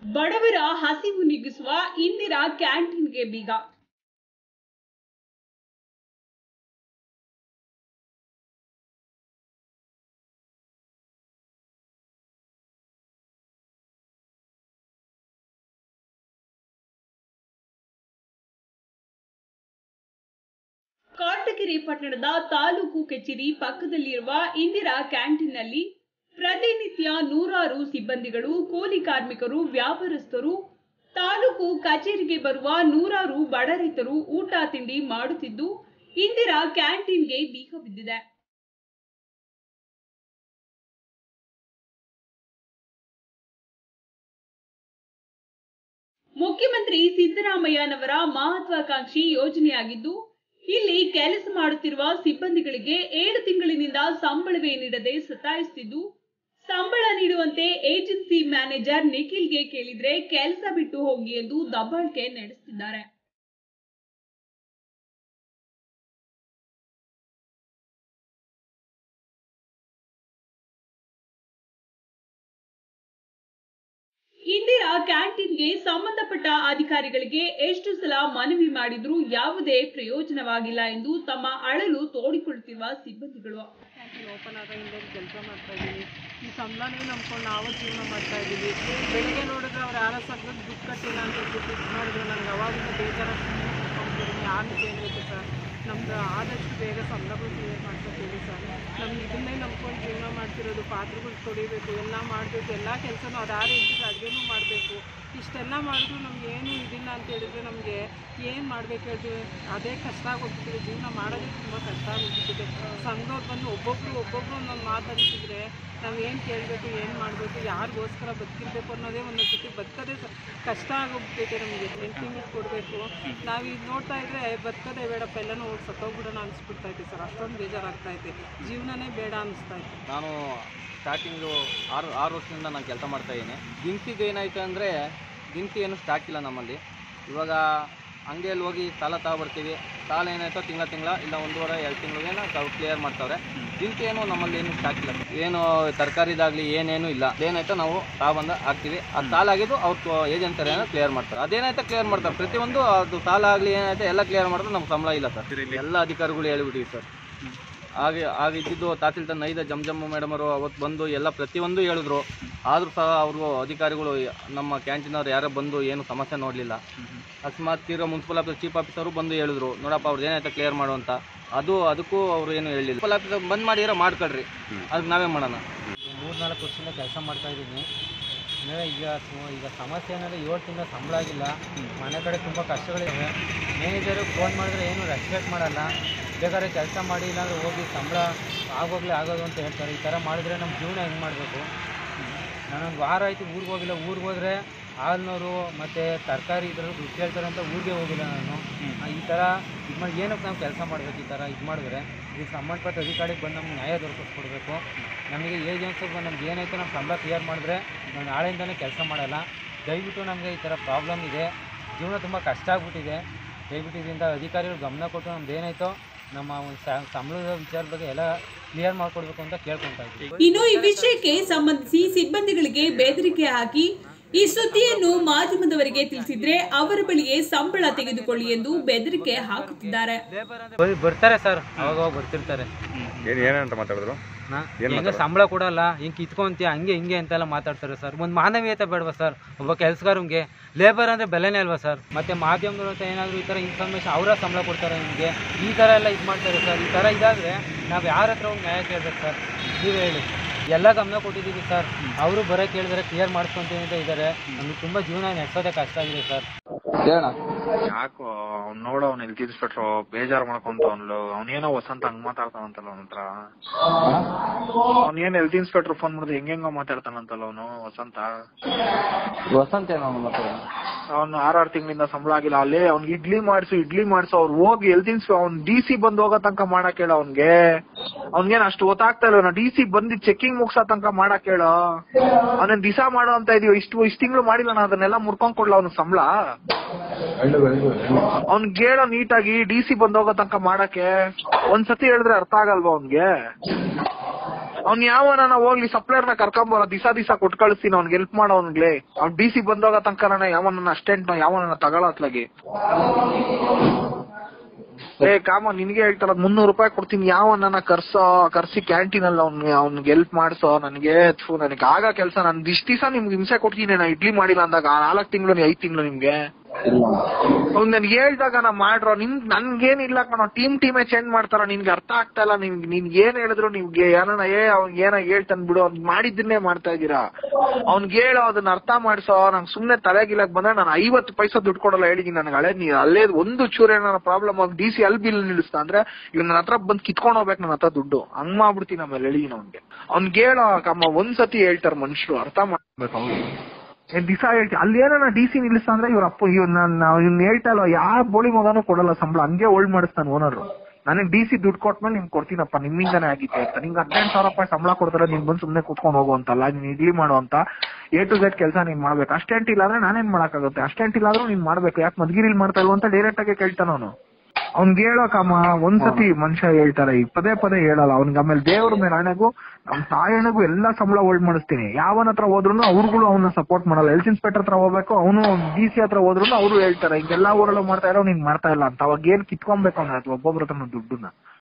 ಬಡವರ ಹಸಿವು ನೀಗಿಸುವ ಇಂದಿರಾ ಕ್ಯಾಂಟೀನ್ಗೆ ಬೀಗ ಕಾಟಗಿರಿ ಪಟ್ಟಣದ ತಾಲೂಕು ಕಚೇರಿ ಪಕ್ಕದಲ್ಲಿರುವ ಇಂದಿರಾ ಕ್ಯಾಂಟೀನ್ನಲ್ಲಿ ಪ್ರತಿನಿತ್ಯ ನೂರಾರು ಸಿಬ್ಬಂದಿಗಳು ಕೂಲಿ ಕಾರ್ಮಿಕರು ವ್ಯಾಪಾರಸ್ಥರು ತಾಲೂಕು ಕಚೇರಿಗೆ ಬರುವ ನೂರಾರು ಬಡ ರೈತರು ಊಟ ತಿಂಡಿ ಮಾಡುತ್ತಿದ್ದು ಇಂದಿರಾ ಕ್ಯಾಂಟೀನ್ಗೆ ಬೀಗ ಬಿದ್ದಿದೆ ಮುಖ್ಯಮಂತ್ರಿ ಸಿದ್ದರಾಮಯ್ಯನವರ ಮಹತ್ವಾಕಾಂಕ್ಷಿ ಯೋಜನೆಯಾಗಿದ್ದು ಇಲ್ಲಿ ಕೆಲಸ ಮಾಡುತ್ತಿರುವ ಸಿಬ್ಬಂದಿಗಳಿಗೆ ಏಳು ತಿಂಗಳಿನಿಂದ ಸಂಬಳವೇ ನೀಡದೆ ಸತಾಯಿಸುತ್ತಿದ್ದು ಸಂಬಳ ನೀಡುವಂತೆ ಏಜೆನ್ಸಿ ಮ್ಯಾನೇಜರ್ ನಿಖಿಲ್ಗೆ ಕೇಳಿದ್ರೆ ಕೆಲಸ ಬಿಟ್ಟು ಹೋಗಿ ಎಂದು ದಬ್ಬಾಳಿಕೆ ನಡೆಸುತ್ತಿದ್ದಾರೆ ಇಂದಿರಾ ಕ್ಯಾಂಟೀನ್ಗೆ ಸಂಬಂಧಪಟ್ಟ ಅಧಿಕಾರಿಗಳಿಗೆ ಎಷ್ಟು ಸಲ ಮನವಿ ಮಾಡಿದ್ರೂ ಯಾವುದೇ ಪ್ರಯೋಜನವಾಗಿಲ್ಲ ಎಂದು ತಮ್ಮ ಅಳಲು ತೋಡಿಕೊಳ್ಳುತ್ತಿರುವ ಸಿಬ್ಬಂದಿಗಳು ಕ್ಯಾಂಟೀನ್ ಓಪನ್ ಆದಾಗಿಂದ ಕೆಲಸ ಮಾಡ್ತಾ ಇದ್ದೀನಿ ಈ ಸಂಬಳನೇ ನಂಬ್ಕೊಂಡು ನಾವು ಜೀವನ ಮಾಡ್ತಾ ಇದ್ದೀವಿ ಬೆಳಗ್ಗೆ ನೋಡಿದ್ರೆ ಅವ್ರು ಯಾರೋ ಸಗ್ಗಕ್ಕೆ ದುಡ್ಡು ಕಟ್ಟಿಲ್ಲ ಅಂತ ಹೇಳ್ಬಿಟ್ಟು ಇದು ಮಾಡಿದ್ರು ನನಗೆ ಅವಾಗಿಂದ ಬೇಜಾರಾಗಿ ಯಾರು ಕೇಳಬೇಕು ಸರ್ ನಮ್ದು ಆದಷ್ಟು ಬೇಗ ಸಂಬಳಗಳು ಕ್ಲಿಯರ್ ಮಾಡ್ಕೊತೀವಿ ಸರ್ ನಮ್ಗೆ ಇದನ್ನೇ ನಂಬ್ಕೊಂಡು ಜೀವನ ಮಾಡ್ತಿರೋದು ಪಾತ್ರೆಗಳು ತೊಳಿಬೇಕು ಎಲ್ಲ ಮಾಡಬೇಕು ಎಲ್ಲ ಕೆಲಸನೂ ಅದು ಯಾರು ಹೇಳ್ತಿದ್ರು ಅಡುಗೆನೂ ಮಾಡಬೇಕು ಇಷ್ಟೆಲ್ಲ ಮಾಡಿದ್ರು ನಮ್ಗೆ ಏನೂ ಇದಿಲ್ಲ ಅಂತ ಹೇಳಿದ್ರೆ ನಮಗೆ ಏನು ಮಾಡ್ಬೇಕು ಹೇಳ್ತೀವಿ ಅದೇ ಕಷ್ಟ ಆಗೋಗ್ಬಿಟ್ಟಿದೆ ಜೀವನ ಮಾಡೋದೇ ತುಂಬ ಕಷ್ಟ ಆಗೋಗ್ಬಿಟ್ಟಿದೆ ಸಂಘದವ್ರು ಬಂದು ಒಬ್ಬೊಬ್ರು ಒಬ್ಬೊಬ್ರು ಒಂದೊಂದು ಮಾತಾಡ್ತಿದ್ರೆ ನಾವು ಏನು ಕೇಳಬೇಕು ಏನು ಮಾಡಬೇಕು ಯಾರಿಗೋಸ್ಕರ ಬದುಕಿರ್ಬೇಕು ಅನ್ನೋದೇ ಒಂದೊಂದು ಸತಿ ಬದುಕೋದೇ ಸ- ಕಷ್ಟ ಆಗೋಗ್ಬಿಟ್ಟೈತೆ ನಮಗೆ ಎಂಟು ತಿಂಗಳು ಕೊಡಬೇಕು ನಾವು ಈಗ ನೋಡ್ತಾ ಇದ್ರೆ ಬದುಕೋದೇ ಬೇಡಪ್ಪ ಎಲ್ಲನೂ ಹೋಗಿ ಸತ್ತೋಗ್ಬಿಡೋಣ ಅನಿಸ್ಬಿಡ್ತಾ ಐತೆ ಸರ್ ಅಷ್ಟೊಂದು ಬೇಜಾರಾಗ್ತಾ ಐತೆ ಜೀವನನೇ ಬೇಡ ಅನಿಸ್ತಾ ಐತೆ ನಾನು ಸ್ಟಾರ್ಟಿಂಗು ಆರು ಆರು ವರ್ಷದಿಂದ ನಾನು ಕೆಲಸ ಮಾಡ್ತಾಯಿದ್ದೀನಿ ದಿನಸಿಗೆ ಏನಾಯ್ತು ಅಂದರೆ ದಿನಸಿ ಏನು ಸ್ಟಾಕ್ ಇಲ್ಲ ನಮ್ಮಲ್ಲಿ ಇವಾಗ ಅಂಗಡಿಯಲ್ಲಿ ಹೋಗಿ ಸಾಲ ತಗೊಬರ್ತೀವಿ ಸಾಲ ಏನಾಯ್ತೋ ತಿಂಗಳ ತಿಂಗಳ ಇಲ್ಲ ಒಂದೂವರೆ ಎರಡು ತಿಂಗಳಿಗೆ ನಾವು ಕ್ಲಿಯರ್ ಮಾಡ್ತಾವ್ರೆ ದಿನಸಿ ಏನು ನಮ್ಮಲ್ಲಿ ಏನು ಸ್ಟಾಕ್ ಇಲ್ಲ ಏನು ತರಕಾರಿದಾಗಲಿ ಏನೇನು ಇಲ್ಲ ಅದೇನಾಯ್ತೋ ನಾವು ತಗೊಬಂದು ಹಾಕ್ತೀವಿ ಅದು ಸಾಲ ಆಗಿದ್ದು ಅವ್ರು ಏಜೆನ್ಸರ್ ಏನೋ ಕ್ಲಿಯರ್ ಮಾಡ್ತಾರೆ ಅದೇನಾಯ್ತೋ ಕ್ಲಿಯರ್ ಮಾಡ್ತಾರೆ ಪ್ರತಿಯೊಂದು ಅದು ಸಾಲ ಆಗಲಿ ಏನಾಯ್ತು ಎಲ್ಲ ಕ್ಲಿಯರ್ ಮಾಡಿದ್ರೆ ನಮ್ಗೆ ಸಂಬಳ ಇಲ್ಲ ಸರ್ ಎಲ್ಲ ಅಧಿಕಾರಿಗಳು ಹೇಳ್ಬಿಟ್ಟಿವಿ ಸರ್ ಹಾಗೆ ಆಗ ಇದ್ದಿದ್ದು ತಹಸೀಲ್ದಾರ್ ನೈದ ಜಮ್ ಜಮ್ಮ ಮೇಡಮ್ ಅವರು ಅವತ್ತು ಬಂದು ಎಲ್ಲ ಪ್ರತಿಯೊಂದು ಹೇಳಿದ್ರು ಆದರೂ ಸಹ ಅವರು ಅಧಿಕಾರಿಗಳು ನಮ್ಮ ಕ್ಯಾಂಟೀನವ್ರು ಯಾರೋ ಬಂದು ಏನು ಸಮಸ್ಯೆ ನೋಡಲಿಲ್ಲ ಅಕಸ್ಮಾತ್ ತೀರೋ ಮುನ್ಸಿಪಲ್ ಆಫೀಸರ್ ಚೀಫ್ ಆಫೀಸರು ಬಂದು ಹೇಳಿದ್ರು ನೋಡಪ್ಪ ಅವ್ರದ್ದು ಏನಾಯ್ತು ಕ್ಲಿಯರ್ ಮಾಡು ಅಂತ ಅದು ಅದಕ್ಕೂ ಅವರು ಏನು ಹೇಳಿಲ್ಲ ಮುನ್ಸಿಪಲ್ ಆಫೀಸರ್ ಬಂದ್ ಮಾಡಿರೋ ಮಾಡ್ಕೊಳ್ರಿ ಅದಕ್ಕೆ ನಾವೇ ಮಾಡೋಣ ಮೂರ್ನಾಲ್ಕು ವರ್ಷದಿಂದ ಕೆಲಸ ಮಾಡ್ತಾ ಇದ್ದೀನಿ ಅಂದರೆ ಈಗ ಸು- ಈಗ ಸಮಸ್ಯೆ ಏನಂದರೆ ಏಳು ತಿಂಗಳ ಸಂಬಳ ಆಗಿಲ್ಲ ಮನೆ ಕಡೆ ತುಂಬ ಕಷ್ಟಗಳಿವೆ ಮ್ಯಾನೇಜರು ಫೋನ್ ಮಾಡಿದ್ರೆ ಏನು ರೆಸ್ಪೆಕ್ಟ್ ಮಾಡಲ್ಲ ಬೇಕಾದ್ರೆ ಕೆಲಸ ಮಾಡಿ ಇಲ್ಲಾಂದ್ರೆ ಹೋಗಿ ಸಂಬಳ ಆಗೋಗ್ಲೇ ಆಗೋದು ಅಂತ ಹೇಳ್ತಾರೆ ಈ ಥರ ಮಾಡಿದ್ರೆ ನಮ್ಮ ಜೀವನ ಹೆಂಗೆ ಮಾಡಬೇಕು ನಾನೊಂದು ವಾರ ಆಯಿತು ಊರಿಗೆ ಹೋಗಿಲ್ಲ ಊರಿಗೆ ಹೋದರೆ ಹಾಲ್ನವರು ಮತ್ತು ತರಕಾರಿ ಇದ್ರಲ್ಲಿ ದುಡ್ಡು ಕೇಳ್ತಾರೆ ಅಂತ ಊರಿಗೆ ಹೋಗಿಲ್ಲ ನಾನು ಆ, ಈ ಥರ ಇದು ಮಾಡಿ ಏನಕ್ಕೆ ನಾವು ಕೆಲಸ ಮಾಡಬೇಕು ಈ ಥರ ಇದು ಮಾಡಿದ್ರೆ ಇದಕ್ಕೆ ಸಂಬಂಧಪಟ್ಟ ಅಧಿಕಾರಿಗೆ ಬಂದು ನಮ್ಗೆ ನ್ಯಾಯ ದೊರಕಿಸ್ಕೊಡ್ಬೇಕು ನಮಗೆ ಏಜೆನ್ಸಿಗೆ ಬಂದು ನಮ್ಗೆ ಏನಾಯ್ತು ನಮ್ಮ ಸಂಬಳ ಕ್ಲಿಯರ್ ಮಾಡಿದ್ರೆ ನಾವು ನಾಳೆಯಿಂದನೇ ಕೆಲಸ ಮಾಡಲ್ಲ ದಯವಿಟ್ಟು ನಮಗೆ ಈ ಥರ ಪ್ರಾಬ್ಲಮ್ ಇದೆ ಜೀವನ ತುಂಬ ಕಷ್ಟ ಆಗ್ಬಿಟ್ಟಿದೆ ದಯವಿಟ್ಟು ಇದರಿಂದ ಅಧಿಕಾರಿಗಳು ಗಮನ ಕೊಟ್ಟು ನಮ್ದು ಏನಾಯ್ತೋ ನಮ್ಮ ಒಂದು ಸಂಬಳದ ವಿಚಾರದ ಬಗ್ಗೆ ಎಲ್ಲ ಕ್ಲಿಯರ್ ಮಾಡಿಕೊಡ್ಬೇಕು ಅಂತ ಕೇಳ್ಕೊತಾ ಇದ್ದೀವಿ ಇನ್ನು ಈ ವಿಷಯಕ್ಕೆ ಸಂಬಂಧಿಸಿ ಸಿಬ್ಬಂದಿಗಳಿಗೆ ಬೆದರಿಕೆ ಹಾಕಿ ಈ ಸುದ್ದಿಯನ್ನು ಮಾಧ್ಯಮದವರಿಗೆ ತಿಳಿಸಿದ್ರೆ ಅವರ ಬಳಿಯೇ ಸಂಬಳ ತೆಗೆದುಕೊಳ್ಳಿ ಎಂದು ಬೆದರಿಕೆ ಹಾಕುತ್ತಿದ್ದಾರೆ ಬ- ಬರ್ತಾರೆ ಸರ್ ಅವಾಗ ಬರ್ತಿರ್ತಾರೆ ಏನು ಏನಂತ ಮಾತಾಡಿದ್ರು ನಾ ಏನ್ ಹೆಂಗ ಸಂಬಳ ಕೊಡಲ್ಲ ಹಿಂಗೆ ಕಿತ್ಕೊಂತೀಯ ಹಂಗೆ ಹಿಂಗೆ ಅಂತೆಲ್ಲ ಮಾತಾಡ್ತಾರೆ ಸರ್ ಒಂದು ಮಾನವೀಯತೆ ಬೇಡವಾ ಸರ್ ಒಬ್ಬ ಕೆಲಸಗಾರಂಗೆ ಲೇಬರ್ ಅಂದರೆ ಬೆಲೆನೇ ಅಲ್ವಾ ಸರ್ ಮತ್ತೆ ಮಾಧ್ಯಮದವ್ರ ಹತ್ರ ಏನಾದರೂ ಈ ಥರ ಇನ್ಫಾರ್ಮೇಷನ್ ಅವರ ಸಂಬಳ ಕೊಡ್ತಾರೆ ನಿಮಗೆ ಈ ಥರ ಎಲ್ಲ ಇದು ಮಾಡ್ತಾರೆ ಸರ್ ಈ ಥರ ಇದಾದರೆ ನಾವು ಯಾರ ಹತ್ರ ಹೋಗಿ ನ್ಯಾಯ ಕೇಳ್ಬೇಕು ಸರ್ ನೀವು ಹೇಳಿ ಎಲ್ಲ ಗಮನ ಕೊಟ್ಟಿದ್ದೀವಿ ಸರ್ ಅವರು ಬರೋ ಕೇಳಿದ್ರೆ ಕ್ಲಿಯರ್ ಮಾಡಿಸ್ಕೊಂತೀನಿ ಅಂತ ಇದ್ದಾರೆ ನಮಗೆ ತುಂಬ ಜೀವನ ನಡೆಸೋದೇ ಕಷ್ಟ ಆಗಿದೆ ಸರ್ ಯಾಕೋ ಅವ್ನ್ ನೋಡು ಅವ್ನ ಎಲ್ತ್ ಇನ್ಸ್ಪೆಕ್ಟ್ರು ಬೇಜಾರ್ ಮಾಡ್ಕೊಂತ ಅವ್ನು ಅವ್ನೇನೋ ವಸಂತ ಹಂಗ್ ಮಾತಾಡ್ತಾನಂತಲ್ಲ ಅವನ ಹತ್ರ ಅವ್ನೇನ್ ಹೆಲ್ತ್ ಇನ್ಸ್ಪೆಕ್ಟರ್ ಫೋನ್ ಮಾಡಿದ್ರೆ ಹೆಂಗೆಂಗೋ ಮಾತಾಡ್ತಾನಂತಲ್ಲ ಅವನು ವಸಂತ ವಸಂತ ಏನೋ ಅವ್ನು ಆರಾರು ತಿಂಗಳಿಂದ ಸಂಬಳ ಆಗಿಲ್ಲ ಅಲ್ಲೇ ಅವ್ನಿಗೆ ಇಡ್ಲಿ ಮಾಡ್ಸು ಇಡ್ಲಿ ಮಾಡ್ಸು ಅವ್ರು ಹೋಗಿ ಹೆಲ್ತ್ ಇನ್ಸ್ಪೆ ಅವ್ನ್ ಡಿ ಸಿ ಬಂದ್ ಹೋಗೋ ತನಕ ಮಾಡಕ್ ಹೇಳು ಅವ್ನ್ಗೆ ಅವ್ನ್ಗೇನ್ ಅಷ್ಟು ಗೊತ್ತಾಗ್ತಾ ಇಲ್ಲ ಡಿ ಸಿ ಬಂದು ಚೆಕಿಂಗ್ ಮುಗ್ಸೋ ತನಕ ಮಾಡಕ್ ಹೇಳು ಅವನೇನ್ ದಿಸಾ ಮಾಡೋ ಅಂತ ಇದೀವಿ ಇಷ್ಟು ಇಷ್ಟು ತಿಂಗಳು ಮಾಡಿಲ್ಲ ನಾ ಅದನ್ನೆಲ್ಲ ಮುರ್ಕೊಂಡ್ ಕೊಡ್ಲ ಅವ್ನ ಸಂಬಳ ಅವ್ನ್ಗೆ ಹೇಳೋ ನೀಟಾಗಿ ಡಿ ಸಿ ಬಂದ್ ಹೋಗೋ ತನಕ ಮಾಡಕ್ಕೆ ಒಂದ್ಸತಿ ಹೇಳಿದ್ರೆ ಅರ್ಥ ಆಗಲ್ವಾ ಅವ್ನ್ಗೆ ಅವ್ನ್ ಯಾವನ ಹೋಗ್ಲಿ ಸಪ್ಲೈರ್ನ ಕರ್ಕೊಂಬರ ದಿಸಾ ದಿಸಾ ಕೊಟ್ ಕಳಿಸ್ತೀನಿ ಅವ್ನಿಗೆ ಹೆಲ್ಪ್ ಮಾಡೋನ್ಗ್ಲೆ ಅವ್ನ್ ಡಿ ಸಿ ಬಂದೋಗ ತನಕ ಯಾವನ ಅಸ್ಟೆಂಟ್ ಯಾವನ ತಗೊಳತ್ಲಾಗಿ ಏ ಕಾಮ ನಿನ್ಗೆ ಹೇಳ್ತಾರ ಮುನ್ನೂರು ರೂಪಾಯಿ ಕೊಡ್ತೀನಿ ಯಾವನ್ನ ಕರ್ಸೋ ಕರ್ಸಿ ಕ್ಯಾಂಟೀನ್ ಅಲ್ಲಿ ಅವ್ನ್ಗೆ ಅವ್ನಿಗೆ ಹೆಲ್ಪ್ ಮಾಡ್ಸೋ ನನಗೆ ಥು, ನನಗೆ ಆಗ ಕೆಲಸ ನನ್ ಇಷ್ಟ ದಿವಸ ನಿಮ್ಗೆ ಹಿಂಸೆ ಕೊಡ್ತೀನಿ ನಾ ಇಡ್ಲಿ ಮಾಡಿಲ್ಲ ಅಂದಾಗ ನಾಲ್ಕು ತಿಂಗಳು ಐದ್ ತಿಂಗಳು ನಿಮ್ಗೆ ಅವ್ನ್ ನನ್ಗೆ ಹೇಳ್ದಾಗ ನಾ ಮಾಡ್ರೋ ನಿನ್ ನನ್ಗೇನಿಲ್ಲ ಕಣೋ ಟೀಮ್ ಟೀಮೇ ಚೇಂಜ್ ಮಾಡ್ತಾರ ನಿನ್ಗೆ ಅರ್ಥ ಆಗ್ತಾ ಇಲ್ಲ ನಿನ್ಗೆ ನಿನ್ ಏನ್ ಹೇಳಿದ್ರು ನಿಮ್ಗೆ ಏನಾನ ಏ ಅವ್ನ್ ಏನ ಹೇಳ್ತಾನ್ ಬಿಡು ಅವ್ನ್ ಮಾಡಿದ್ದನ್ನೇ ಮಾಡ್ತಾ ಇದೀರಾ ಅವ್ನ್ಗೆ ಹೇಳೋ ಅದನ್ನ ಅರ್ಥ ಮಾಡ್ಸೋ ನಂಗೆ ಸುಮ್ನೆ ತಲೆಗಿಲಕ್ ಬಂದ್ರೆ ನಾನು ಐವತ್ತು ಪೈಸಾ ದುಡ್ಡು ಕೊಡಲ್ಲ ಹೇಳಿದೀನಿ ನನಗೆ ಹಳೆ ನೀ ಅಲ್ಲೇ ಒಂದು ಚೂರು ಏನಾರ ಪ್ರಾಬ್ಲಮ್ ಆಗಿ ಡಿ ಸಿ ಅಲ್ಲಿ ಬಿಲ್ ನಿಲ್ಲಿಸ್ತಾ ಅಂದ್ರೆ ಇವ್ ನನ್ನ ಹತ್ರ ಬಂದ್ ಕಿತ್ಕೊಂಡ್ ಹೋಗ್ಬೇಕು ನನ್ನ ಹತ್ರ ದುಡ್ಡು ಹಂಗ್ ಮಾಡ್ಬಿಡ್ತೀನಿ ಆಮೇಲೆ ಹೇಳಿದೀನಿ ಅವ್ನ್ಗೆ ಅವ್ನ್ಗೆ ಹೇಳೋ ಕಮ್ಮ ಒಂದ್ಸತಿ ಹೇಳ್ತಾರ ಮನುಷ್ಯರು ಅರ್ಥ ಮಾಡ್ಬೇಕು ಅವ್ರು ದಿವಸ ಹೇಳ್ತಿ ಅಲ್ಲಿ ಏನಾನ ಡಿ ಸಿ ನಿಲ್ಲಿಸ್ತಾ ಅಂದ್ರೆ ಇವ್ರ ಅಪ್ಪ ಇವ್ ಇವ್ನ ಹೇಳ್ತಾ ಇಲ್ಲ ಯಾವ ಬೋಳಿ ಮಗನೂ ಕೊಡಲ್ಲ ಸಂಬಳ ಹಂಗೆ ಹೋಲ್ಡ್ ಮಾಡಿಸ್ತಾನೆ ಓನರ್ ನನಗೆ ಡಿ ಸಿ ದುಡ್ಡು ಕೊಟ್ಮೇಲೆ ನಿಮ್ಗೆ ಕೊಡ್ತೀನಪ್ಪ ನಿಮ್ಮಿಂದಾನೇ ಆಗಿತ್ತೆ ಅಂತ ನಿಂಗೆ ಹದಿನೆಂಟು ಸಾವಿರ ರೂಪಾಯಿ ಸಂಬಳ ಕೊಡ್ತಾರೆ ನೀನ್ ಬಂದು ಸುಮ್ನೆ ಕುತ್ಕೊಂಡು ಹೋಗು ಅಂತಲ್ಲ ನೀನ್ ಇಡ್ಲಿ ಮಾಡು ಅಂತ ಎ ಟು ಝೆಡ್ ಕೆಲಸ ನೀನ್ ಮಾಡ್ಬೇಕು ಅಷ್ಟೆಂಟ್ ಇಲ್ಲ ಅಂದ್ರೆ ನಾನೇನ್ ಮಾಡಕ್ಕಾಗುತ್ತೆ ಅಷ್ಟೆಂಟ್ ಇಲ್ಲ ಆದ್ರೂ ನೀನ್ ಮಾಡ್ಬೇಕು ಯಾಕೆ ಮದ್ಗಿರಿಲ್ ಮಾಡ್ತಾ ಇಲ್ವ ಅಂತ ಡೈರೆಕ್ಟ್ ಆಗಿ ಕೇಳ್ತಾನ ಅವನು ಅವ್ನ್ಗೆ ಹೇಳೋಕಮ್ಮ ಒಂದ್ಸತಿ ಮನುಷ್ಯ ಹೇಳ್ತಾರೆ ಈ ಪದೇ ಪದೇ ಹೇಳಲ್ಲ ಅವ್ನಿಗೆ ಆಮೇಲೆ ದೇವ್ರ ಮೇಲೆ ಹಣೆಗೂ ಅವ್ನ ತಾಯಣಗೂ ಎಲ್ಲಾ ಸಂಬಳ ಹೋಲ್ಡ್ ಮಾಡಿಸ್ತೀನಿ ಯಾವನ ಹತ್ರ ಹೋದ್ರು ಅವ್ರುಗಳು ಅವನ್ನ ಸಪೋರ್ಟ್ ಮಾಡಲ್ಲ ಹೆಲ್ತ್ ಇನ್ಸ್ಪೆಕ್ಟರ್ ಹತ್ರ ಹೋಗ್ಬೇಕು ಅವನು ಡಿ ಸಿ ಹತ್ರ ಹೋದ್ರು ಅವರು ಹೇಳ್ತಾರೆ ಹಿಂಗೆಲ್ಲಾ ಊರಲ್ಲೂ ಮಾಡ್ತಾ ಇರೋ ನೀನ್ ಮಾಡ್ತಾ ಇಲ್ಲ ಅಂತ ಅವಾಗ ಏನ್ ಕಿತ್ಕೊಬೇಕು ಅವ್ನ ಒಬ್ಬೊಬ್ರ ಹತ್ರ ದುಡ್ಡನ್ನ